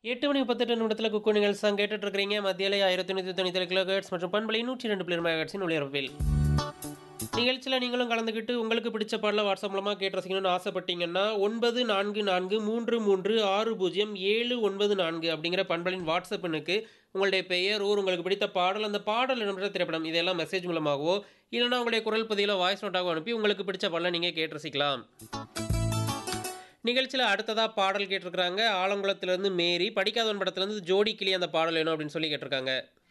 எட்டு மணி முப்பத்தெட்டு நிமிடத்தில் குக்கு நிகழ்ச்சி தான் கேட்டுட்டு இருக்கிறீங்க மத்தியிலே ஆயிரத்தி நூற்றி தொண்ணூற்றி ஏழு கிலோ ஹெர்ட்ஸ் மற்றும் பண்பலை நூற்றி ரெண்டு பிளேர் மேகட்ஸின் ஒளிபரப்பில் நிகழ்ச்சியில் நீங்களும் கலந்துக்கிட்டு உங்களுக்கு பிடிச்ச பாடல வாட்ஸ்அப் மூலமாக கேட்டு ரசிக்கணும்னு ஆசைப்பட்டீங்கன்னா ஒன்பது நான்கு நான்கு மூன்று மூன்று ஆறு பூஜ்ஜியம் ஏழு ஒன்பது நான்கு அப்படிங்கிற பண்பலின் வாட்ஸ்அப் எண்ணுக்கு உங்களுடைய பெயர் ஊர் உங்களுக்கு பிடித்த பாடல் அந்த பாடல் இடம்பெற்ற திரைப்படம் இதெல்லாம் மெசேஜ் மூலமாகவோ இல்லைனா உங்களுடைய குரல் பதிவில் வாய்ஸ் நோட்டாகவோ அனுப்பி உங்களுக்கு பிடிச்ச பாடலை நீங்கள் கேட்டு ரசிக்கலாம் நிகழ்ச்சியில் அடுத்ததாக பாடல் கேட்டிருக்கிறாங்க ஆலங்குளத்துலேருந்து மேரி படிக்காதவன் படத்துலேருந்து ஜோடி கிளி அந்த பாடல் வேணும் அப்படின்னு சொல்லி கேட்டிருக்காங்க